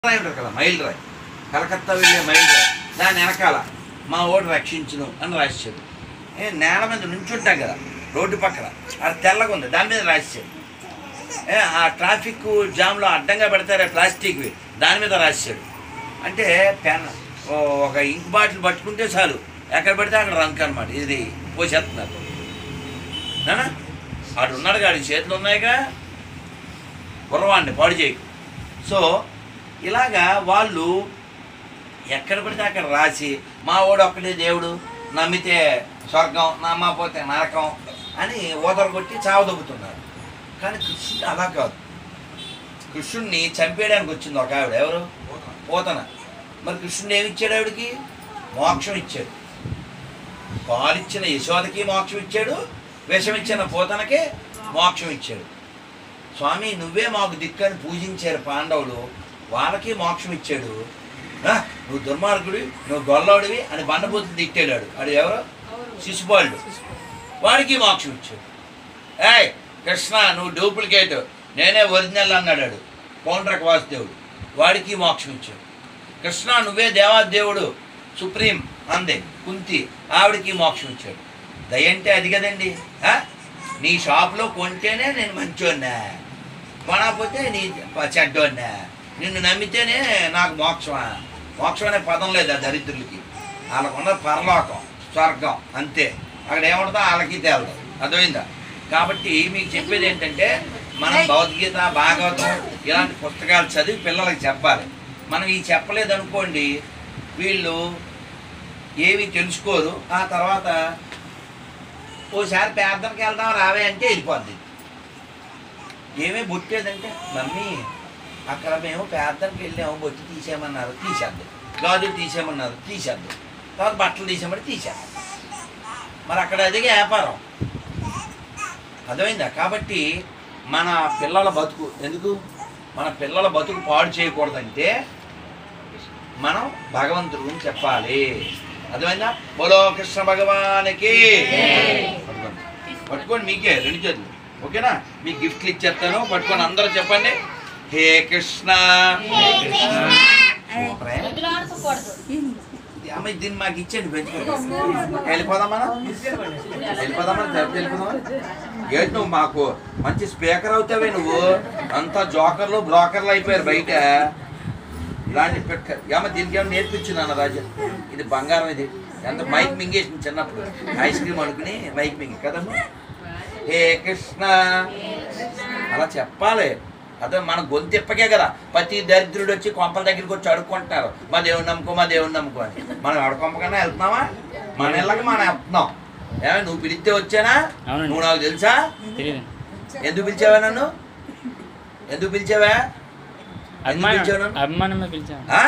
రాయి ఉంటుంది కదా మైల్ రాయి కలకత్తా వెళ్ళే మైల్ రాయి దాని వెనకాల మా ఓడు రక్షించును అని రాశాడు ఏ నేల మీద నుంచుంటాం కదా రోడ్డు పక్కన అది తెల్లగా ఉంది దాని మీద రాశాడు ఏ ఆ ట్రాఫిక్ జామ్లో అడ్డంగా పెడతారే ప్లాస్టిక్వి దాని మీద రాశాడు అంటే పెన్ ఓ- ఒక ఇంక్ బాటిల్ పట్టుకుంటే చాలు ఎక్కడ పెడితే అక్కడ రంక్ అనమాట ఇది పోసేస్తున్నారు నానా ఆడు ఉన్నాడు కాడి చేతులు ఉన్నాయిగా గుర్రవాడిని పాడు చేయకు సో ఇలాగా వాళ్ళు ఎక్కడ పడితే అక్కడ రాసి మా వాడు ఒక్కడే దేవుడు నమ్మితే స్వర్గం నమ్మకపోతే నరకం అని ఓదరు కొట్టి చావదొబ్బుతున్నారు కానీ కృష్ణుడు అలా కాదు కృష్ణుడిని చంపేయడానికి వచ్చింది ఒక ఆవిడ ఎవరు పోతన మరి కృష్ణుడు ఏమి ఇచ్చాడు ఆవిడకి మోక్షం ఇచ్చాడు పాలిచ్చిన యశోదకి మోక్షం ఇచ్చాడు విషం ఇచ్చిన పోతనకి మోక్షం ఇచ్చాడు స్వామి నువ్వే మాకు దిక్కని పూజించారు పాండవులు వాళ్ళకి మోక్షం ఇచ్చాడు ఆ, నువ్వు దుర్మార్గుడివి నువ్వు గొల్లవుడివి అని బండబూతులు తిట్టాడు వాడు ఎవరు శిశుపాలుడు వాడికి మోక్షం ఇచ్చాడు ఏయ్ కృష్ణ నువ్వు డూప్లికేట్ నేనే ఒరిజినల్ అన్నాడు వాడు. పౌండ్రక వాసుదేవుడు వాడికి మోక్షం ఇచ్చాడు కృష్ణ నువ్వే దేవాదేవుడు సుప్రీం అందే కుంతి ఆవిడకి మోక్షం ఇచ్చాడు దయంటే అది కదండి ఆ? నీ షాప్లో కొంటేనే నేను మంచోన్నా కొనకపోతే నీ చెడ్డోన్నా నిన్ను నమ్మితేనే నాకు మోక్షమా మోక్షం అనే పదం లేదు ఆ దరిద్రులకి వాళ్ళకున్న పరలోకం స్వర్గం అంతే అక్కడ ఏముంటుందో వాళ్ళకి తేలదు అర్థమైందా కాబట్టి మీకు చెప్పేది ఏంటంటే మనం భగవద్గీత భాగవతం ఇలాంటి పుస్తకాలు చదివి పిల్లలకి చెప్పాలి మనం ఈ చెప్పలేదు అనుకోండి వీళ్ళు ఏవి తెలుసుకోరు ఆ తర్వాత ఓసారి ప్రార్థనకి వెళ్దాం రావే అంటే వెళ్ళిపోద్ది ఏమీ బొట్టేదంటే మమ్మీ అక్కడ మేము ప్రార్థనకి వెళ్ళాము బొట్టు తీసేయమన్నారు తీసేద్దాం గాజులు తీసేయమన్నారు తీసేద్దాం తర్వాత బట్టలు తీసేయమని తీసేద్దాం మరి అక్కడ అదిగే వ్యాపారం అర్థమైందా కాబట్టి మన పిల్లల బతుకు ఎందుకు మన పిల్లల బతుకు పాడు చేయకూడదంటే మనం భగవంతుడు గురించి చెప్పాలి అర్థమైందా బోలో కృష్ణ భగవానికి పట్టుకోండి. పట్టుకోండి మీకే రెండు చేతులు ఓకేనా మీ గిఫ్ట్లు ఇచ్చేస్తాను పట్టుకొని అందరూ చెప్పండి హే కృష్ణ సూపరే. ఇది అమ్మాయి దీన్ని మాకు ఇచ్చేయండి పెంచుకోండి వెళ్ళిపోదాం మనం వెళ్ళిపోదాం మనం జరుపు వెళ్ళిపోదాం ఏంటి నువ్వు మాకు మంచి స్పీకర్ అవుతావే నువ్వు అంతా జోకర్లు బ్రోకర్లు అయిపోయారు బయట ఇలాంటి పెట్ట ఏమ దీనికి ఏమైనా నేర్పించింది రాజా ఇది బంగారం ఇది ఎంత మైక్ మింగేసింది చిన్నప్పుడు ఐస్ క్రీమ్ అనుకుని మైక్ మింగి కదమ్మా హే కృష్ణ అలా చెప్పాలి అదే మన గొంతు ఇప్పకే కదా ప్రతి దరిద్రుడు వచ్చి కొంపల దగ్గరికి వచ్చి అడుక్కుంటున్నారు మా దేవుని నమ్ముకో మా దేవుని నమ్ముకో అని మనం అడుకొంపకన్నా వెళ్తున్నావా మన ఇళ్ళకి మనం వెళ్తున్నాం ఏమో నువ్వు పిలిస్తే వచ్చానా అవునండి. నువ్వు నాకు తెలుసా తెలియదు ఎందుకు పిలిచావా నన్ను ఎందుకు పిలిచావా అభిమానం పిలిచావు? అభిమానమే పిలిచాను ఆ?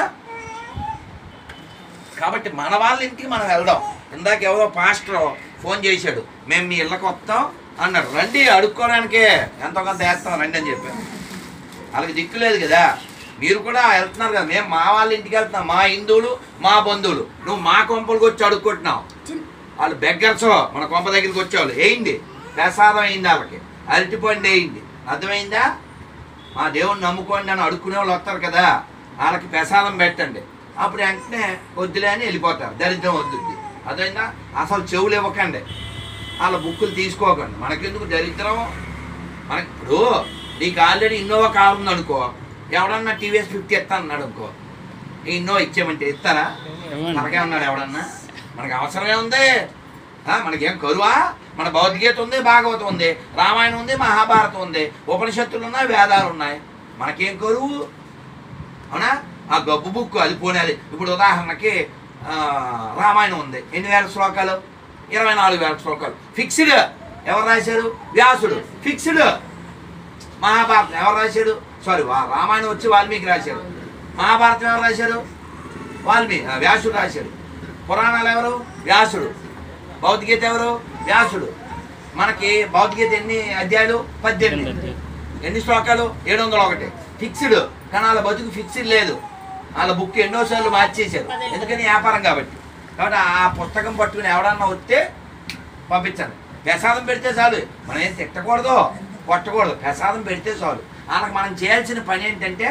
కాబట్టి మన వాళ్ళ ఇంటికి మనం వెళ్దాం ఇందాక ఎవరో పాస్టర్ ఫోన్ చేశాడు మేము మీ ఇళ్ళకి వస్తాం అన్నాడు రండి అడుక్కోవడానికే ఎంతో కొంత వేస్తాం రండి అని చెప్పాను వాళ్ళకి దిక్కు లేదు కదా మీరు కూడా వెళ్తున్నారు కదా మేము మా వాళ్ళ ఇంటికి వెళ్తున్నాం మా హిందువులు మా బంధువులు నువ్వు మా కొంపలకు వచ్చి అడుక్కుంటున్నావు వాళ్ళు బెగ్గర్స్ మన కొంప దగ్గరికి వచ్చేవాళ్ళు వేయండి ప్రసాదం అయింది వాళ్ళకి అరటిపండు వేయండి అర్థమైందా మా దేవుణ్ణి నమ్ముకోండి అని అడుక్కునే వాళ్ళు వస్తారు కదా వాళ్ళకి ప్రసాదం పెట్టండి అప్పుడు వెంటనే వద్దులే అని వెళ్ళిపోతారు దరిద్రం వద్దుద్ది అదైందా అసలు చెవులు ఇవ్వకండి వాళ్ళ బుక్కులు తీసుకోకండి మనకెందుకు దరిద్రం మనకి ఇప్పుడు నీకు ఆల్రెడీ ఇన్నోవా కారు ఉంది అనుకో ఎవడన్నా టీవీఎస్ ఫిఫ్టీ ఇస్తా అన్నాడు అనుకో ఈ ఇన్నోవా ఇచ్చేమంటే ఇస్తారా ఇవ్వండి. మనకే ఉన్నాడు ఎవడన్నా మనకి అవసరమే ఉంది ఆ, మనకేం కరువా మన భగవద్గీత ఉంది భాగవతం ఉంది రామాయణం ఉంది మహాభారతం ఉంది ఉపనిషత్తులు ఉన్నాయి వేదాలు ఉన్నాయి మనకేం కరువు అవునా ఆ గబ్బు బుక్ అది పోనేది ఇప్పుడు ఉదాహరణకి ఆ, రామాయణం ఉంది ఎన్ని వేల శ్లోకాలు ఇరవై నాలుగు వేల శ్లోకాలు ఫిక్స్డ్ ఎవరు రాశారు వ్యాసుడు ఫిక్స్డ్ మహాభారతం ఎవరు రాశాడు సారీ వా- రామాయణం వచ్చి వాల్మీకి రాశాడు మహాభారతం ఎవరు రాశారు వాల్మీకి ఆ, వ్యాసుడు రాశాడు పురాణాలు ఎవరు వ్యాసుడు భౌతికీత ఎవరు వ్యాసుడు మనకి భౌతికీత ఎన్ని అధ్యాయులు పద్దెనిమిది ఎన్ని శ్లోకాలు ఏడు వందల ఒకటి ఫిక్స్డ్ కానీ వాళ్ళ బతుకు ఫిక్స్డ్ లేదు వాళ్ళ బుక్ ఎన్నోసార్లు మార్చేశారు ఎందుకని వ్యాపారం కాబట్టి కాబట్టి ఆ పుస్తకం పట్టుకుని ఎవడన్నా వస్తే పంపించండి ప్రసాదం పెడితే చాలు మనం ఏం తిట్టకూడదు కొట్టకూడదు ప్రసాదం పెడితే చాలు వాళ్ళకి మనం చేయాల్సిన పని ఏంటంటే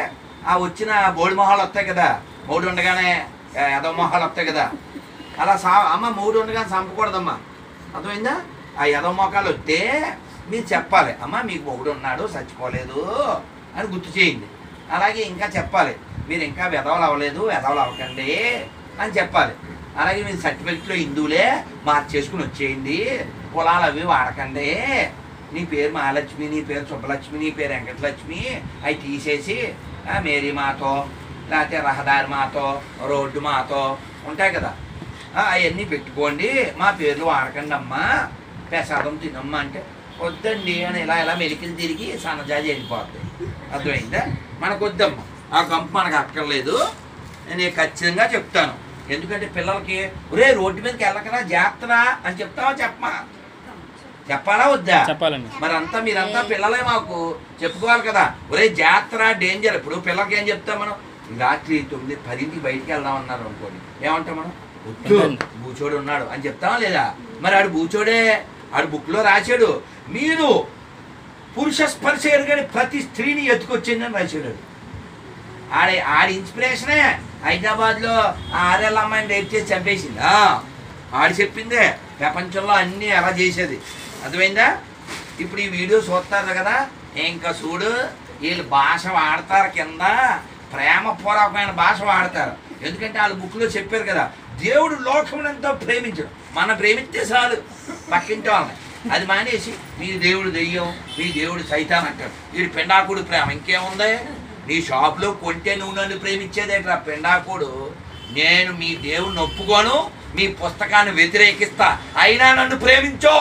ఆ వచ్చిన బోడి మొహాలు వస్తాయి కదా మూడు ఉండగానే ఏదో మొహాలు వస్తాయి కదా అలా సా అమ్మ మూడు ఉండగానే చంపకూడదమ్మా అర్థమైందా ఆ ఎదో మొఖాలు వస్తే మీరు చెప్పాలి అమ్మ మీకు మొగుడు ఉన్నాడు చచ్చిపోలేదు అని గుర్తు చేయండి అలాగే ఇంకా చెప్పాలి మీరు ఇంకా వెధవలు అవ్వలేదు వెధవలు అవ్వకండి అని చెప్పాలి అలాగే మీరు సర్టిఫికెట్లో హిందువులే మార్చేసుకుని వచ్చేయండి కులాలు అవి వాడకండి నీ పేరు మహాలక్ష్మి నీ పేరు సుబ్బలక్ష్మి నీ పేరు వెంకటలక్ష్మి అవి తీసేసి ఆ, మేరీ మాతో లేకపోతే రహదారి మాతో రోడ్డు మాతో ఉంటాయి కదా అవన్నీ పెట్టుకోండి మా పేర్లు వాడకండి అమ్మా ప్రసాదం తినమ్మా అంటే వద్దండి అని ఇలా ఇలా మెలికలు తిరిగి సన్నజాజి వెళ్ళిపోద్ది అర్థమైందా మనకు వద్దమ్మా ఆ గంప మనకు అక్కర్లేదు నేను ఖచ్చితంగా చెప్తాను ఎందుకంటే పిల్లలకి ఒరే రోడ్డు మీదకి వెళ్ళకరా జాగ్రత్తరా అని చెప్తావా చెప్పమా చెప్పాలా వద్దా చెప్పాలండి మరి అంతా మీరంతా పిల్లలే మాకు చెప్పుకోవాలి కదా ఒరే జాగ్రత్త డేంజర్ ఇప్పుడు పిల్లలకి ఏం చెప్తాం మనం ఈ రాత్రి తొమ్మిది పదింటికి బయటికి వెళ్దాం అన్నారు అనుకోండి ఏమంటాం మనం వద్దు బూచోడు ఉన్నాడు అని చెప్తామా లేదా మరి ఆడు బూచోడే ఆడు బుక్లో రాశాడు మీరు పురుష స్పర్శ ఎరుగని ప్రతి స్త్రీని ఎత్తుకొచ్చిందని రాశాడు ఆడు. ఆడి ఆడి ఇన్స్పిరేషనే హైదరాబాద్లో ఆ ఆరేళ్ళ అమ్మాయిని రేపు చేసి చంపేసింది ఆ, ఆడు చెప్పిందే ప్రపంచంలో అన్నీ అలా చేసేది అర్థమైందా ఇప్పుడు ఈ వీడియో చూస్తారు కదా ఇంకా చూడు వీళ్ళు భాష వాడతారు కింద ప్రేమపూర్వకమైన భాష వాడతారు ఎందుకంటే వాళ్ళు బుక్లో చెప్పారు కదా దేవుడు లోకమునంతా ప్రేమించడు మన ప్రేమిస్తే చాలు పక్కింటి వాళ్ళని అది మానేసి మీ దేవుడు దెయ్యం మీ దేవుడు సైతాన్ అంటాడు వీడు పెండాకుడు ప్రేమ ఇంకేముంది నీ షాప్లో కొంటే నువ్వు నన్ను ప్రేమించేదేట్రా పెండాకుడు నేను మీ దేవుడిని ఒప్పుకోను మీ పుస్తకాన్ని వ్యతిరేకిస్తా అయినా నన్ను ప్రేమించో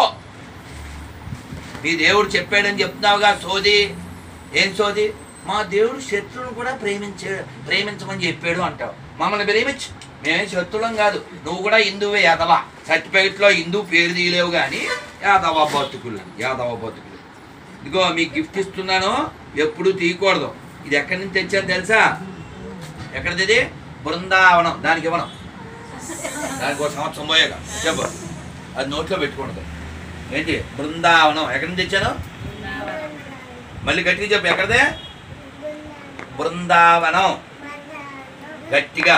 మీ దేవుడు చెప్పాడని చెప్తున్నావుగా సోది ఏం సోది మా దేవుడు శత్రువును కూడా ప్రేమించే ప్రేమించమని చెప్పాడు అంటావు మమ్మల్ని ప్రేమించు మేమే శత్రులం కాదు నువ్వు కూడా హిందువే యాదవ సర్టిఫికెట్లో హిందూ పేరు తీయలేవు కానీ యాదవ బతుకులు యాదవ బతుకులు ఇదిగో మీకు గిఫ్ట్ ఇస్తున్నాను ఎప్పుడు తీయకూడదు ఇది ఎక్కడి నుంచి తెచ్చాను తెలుసా ఎక్కడిది ఇది బృందావనం దానికి ఇవ్వను దానికి ఒక సంవత్సరం పోయాక చెప్పు అది నోట్లో పెట్టుకూడదు ఏంటి బృందావనం ఎక్కడి నుంచి తెచ్చాను మళ్ళీ గట్టిగా చెప్పు ఎక్కడదే బృందావనం గట్టిగా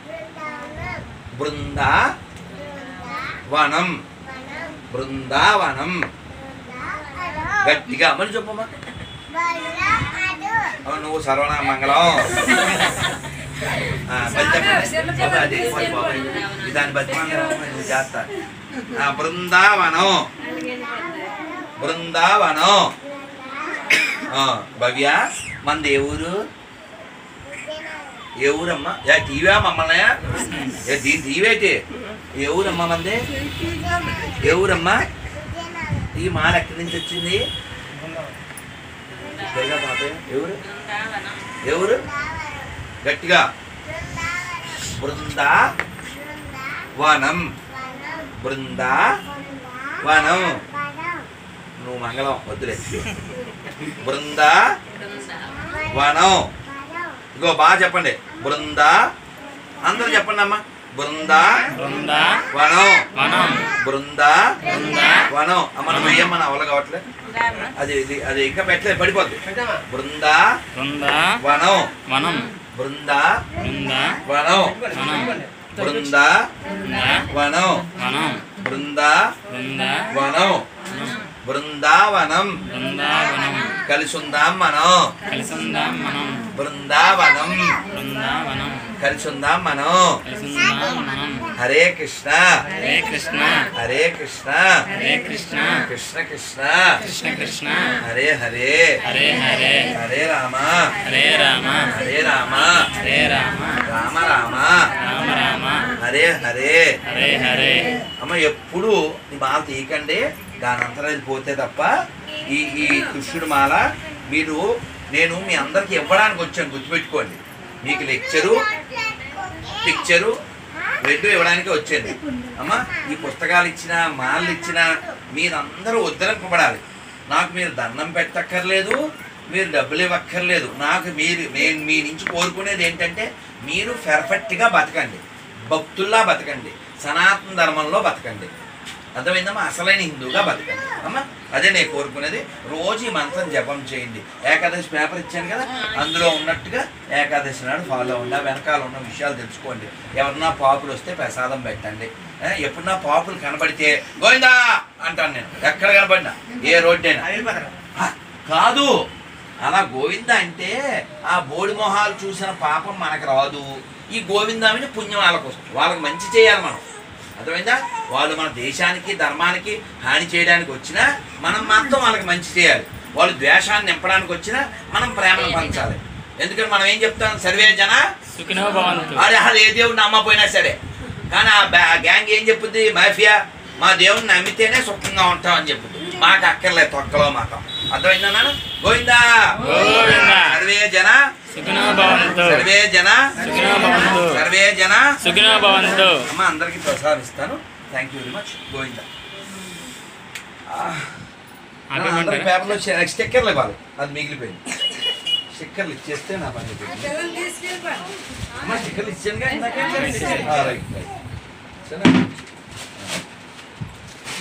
బృందా వనం బృందావనం గట్టిగా మళ్ళీ చెప్పమ్మా ఆ, నువ్వు సర్వణ మంగళం ఆ, మళ్ళీ చెప్పండి. బాబా, అది పోయి బాబాయ్. ఇది దాన్ని బతిమాలను నువ్వు చేస్తా ఆ, బృందావనం బృందావనం ఆ, భవ్య మనది ఏ ఊరు ఏ ఊరమ్మా ఏ టీవా మమ్మల్ని ఏ దీని టీవేటి ఏ ఊరమ్మా మంది ఏ ఊరమ్మా ఈ మాల ఎక్కడి నుంచి వచ్చింది పైగా పాప ఎవరు ఎవరు గట్టిగా బృందా వనం బృందా వనం నువ్వు మంగళం వద్దులే బృందా వనం ఇగో బాగా చెప్పండి బృందా అందరూ చెప్పండి అమ్మా బృందా బృందా వనం వనం బృందా బృందా వనం అమ్మ నువ్వు వేయమ్మా నా వల్ల కావట్లే అది ఇది అది ఇంకా పెట్టలేదు పడిపోద్ది బృందా బృందా వనం వనం బృందా బృందా వనం వనం బృందా బృందా వనం వనం బృందా బృందా వనం వనం బృందావనం బృందావనం కలిసి ఉందాం మనం కలిసిందాం మనం బృందావనం బృందావనం కలిసి ఉందాం మనం కలిసిందాం మనం హరే కృష్ణ హరే కృష్ణ హరే కృష్ణ హరే కృష్ణ కృష్ణ కృష్ణ కృష్ణ కృష్ణ హరే హరే హరే హరే హరే రామ హరే రామ హరే రామ హరే రామ రామ రామ రామ రామ హరే హరే హరే హరే అమ్మ ఎప్పుడు ఈ మాల తీయకండి దాని అంతరం ఇది పోతే తప్ప ఈ ఈ కృష్ణుడి మాల మీరు నేను మీ అందరికి ఇవ్వడానికి వచ్చాను గుర్తుపెట్టుకోండి మీకు లెక్చరు పిక్చరు రెండు ఇవ్వడానికి వచ్చాను అమ్మ ఈ పుస్తకాలు ఇచ్చిన మాలలు ఇచ్చిన మీరందరూ ఉద్ధరింపబడాలి నాకు మీరు దండం పెట్టక్కర్లేదు మీరు డబ్బులు ఇవ్వక్కర్లేదు నాకు మీరు నేను మీ నుంచి కోరుకునేది ఏంటంటే మీరు పెర్ఫెక్ట్గా బతకండి భక్తుల్లా బతకండి సనాతన ధర్మంలో బతకండి అర్థమైందమ్మా అసలైన హిందూగా బతకండి అమ్మా అదే నేను కోరుకునేది రోజు ఈ మంత్రం జపం చేయండి ఏకాదశి పేపర్ ఇచ్చాను కదా అందులో ఉన్నట్టుగా ఏకాదశి నాడు ఫాలో ఉండి ఆ వెనకాల ఉన్న విషయాలు తెలుసుకోండి ఎవరన్నా పాపులు వస్తే ప్రసాదం పెట్టండి ఏ, ఎప్పుడన్నా పాపులు కనబడితే గోవిందా అంటాను నేను ఎక్కడ కనబడినా ఏ రోడ్డు అయినా ఆ, కాదు అలా గోవింద అంటే ఆ బోడి మొహాలు చూసిన పాపం మనకు రాదు ఈ గోవిందామిని పుణ్యం వాళ్ళకు వస్తుంది వాళ్ళకి మంచి చేయాలి మనం అర్థమైందా వాళ్ళు మన దేశానికి ధర్మానికి హాని చేయడానికి వచ్చినా మనం మాత్రం వాళ్ళకి మంచి చేయాలి వాళ్ళు ద్వేషాన్ని నింపడానికి వచ్చినా మనం ప్రేమను పంచాలి ఎందుకంటే మనం ఏం చెప్తాం సర్వే జన సుఖినో భవంతు అది అది ఏ దేవుడిని నమ్మపోయినా సరే కానీ ఆ బ్యా- ఆ గ్యాంగ్ ఏం చెప్పుద్ది మాఫియా మా దేవుడిని నమ్మితేనే సుఖంగా ఉంటాం అని చెప్పుద్ది మాకు అక్కర్లేదు తొక్కలో మాకు అర్థమైందా నాన్న గోవిందా గోవిందా. సర్వే జన సుఖినో భవంతు సర్వే జన సుఖినో భవంతు సర్వే జన సుఖినో భవంతు అమ్మ అందరికీ ప్రసాదిస్తాను thank you very much Govinda అందరికి ఆపేమంటారా పేపర్లో స్టిక్కర్లు ఇవ్వాలి అది మిగిలిపోయింది స్టిక్కర్లు ఇచ్చేస్తే నా పని అయిపోయింది అమ్మ స్టిక్కర్లు ఇచ్చాను రైట్ రైట్ సరే